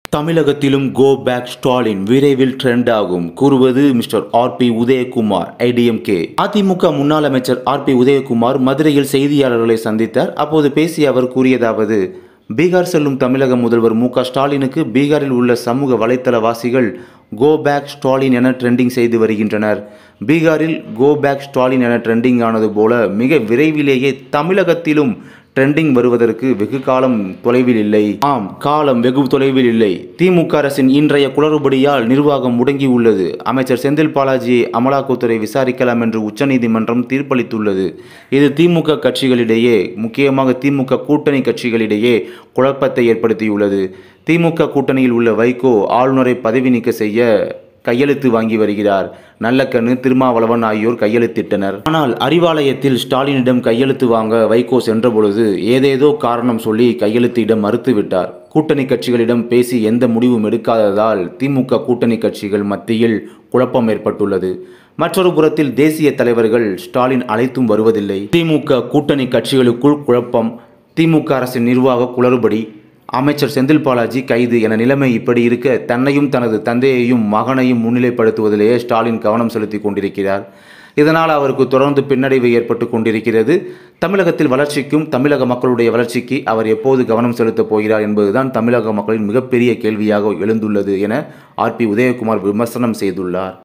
தமிழகத்திலும் go back Stalin விரைவில் trend ஆகும் கூறுவது mister R B Udhayakumar AIADMK AIADMK முன்னாள் அமைச்சர் ஆர் பி உதயகுமார் மதுரையில் செய்தியாளர்களை சந்தித்தார் அப்போது பேசிய அவர் கூறியதாவது பீகார் செல்லும் தமிழக முதல்வர் மு க ஸ்டாலினுக்கு பீகாரில் உள்ள சமூக வலைத்தளவாசிகள் கோ பேக் ஸ்டாலின் என ட்ரெண்டிங் செய்து வருகின்றனர் பீகாரில் கோ பேக் ஸ்டாலின் என ட்ரெண்டிங் ஆனது போல மிக விரைவிலேயே தமிழகத்திலும் ட்ரெண்டிங் வருவதற்கு வெகு காலம் தொலைவில் இல்லை ஆம் காலம் வெகு தொலைவில் இல்லை திமுக அரசின் இன்றைய குளறுபடியால் நிர்வாகம் முடங்கி உள்ளது அமைச்சர் செந்தில் பாலாஜியை அமலாக்கத்துறை விசாரிக்கலாம் என்று உச்சநீதிமன்றம் தீர்ப்பளித்துள்ளது இது திமுக கட்சிகளிடையே முக்கியமாக திமுக கூட்டணி கட்சிகளிடையே குழப்பத்தை ஏற்படுத்தியுள்ளது திமுக கூட்டணியில் உள்ள வைகோ ஆளுநரை பதவி நீக்க செய்ய கையெழுத்து வாங்கி வருகிறார் நல்லக்கண்ணு திருமாவளவன் ஆகியோர் கையெழுத்திட்டனர் ஆனால் அறிவாலயத்தில் ஸ்டாலினிடம் கையெழுத்து வாங்க வைகோ சென்றபொழுது ஏதேதோ காரணம் சொல்லி கையெழுத்திட மறுத்துவிட்டார் கூட்டணி கட்சிகளிடம் பேசி எந்த முடிவும் எடுக்காததால் திமுக கூட்டணி கட்சிகள் மத்தியில் குழப்பம் ஏற்பட்டுள்ளது மற்றொரு புறத்தில் தேசிய தலைவர்கள் ஸ்டாலின் அழைத்தும் வருவதில்லை திமுக கூட்டணி கட்சிகளுக்குள் குழப்பம் திமுக அரசின் நிர்வாக குளறுபடி அமைச்சர் செந்தில் பாலாஜி கைது என நிலைமை இப்படி இருக்க தன்னையும் தனது தந்தையையும் மகனையும் முன்னிலைப்படுத்துவதிலேயே ஸ்டாலின் கவனம் செலுத்தி கொண்டிருக்கிறார் இதனால் அவருக்கு தொடர்ந்து பின்னடைவு ஏற்பட்டு கொண்டிருக்கிறது தமிழகத்தில் வளர்ச்சிக்கும் தமிழக மக்களுடைய வளர்ச்சிக்கு அவர் எப்போது கவனம் செலுத்தப் போகிறார் என்பதுதான் தமிழக மக்களின் மிகப்பெரிய கேள்வியாக எழுந்துள்ளது என ஆர் பி உதயகுமார் விமர்சனம் செய்துள்ளார்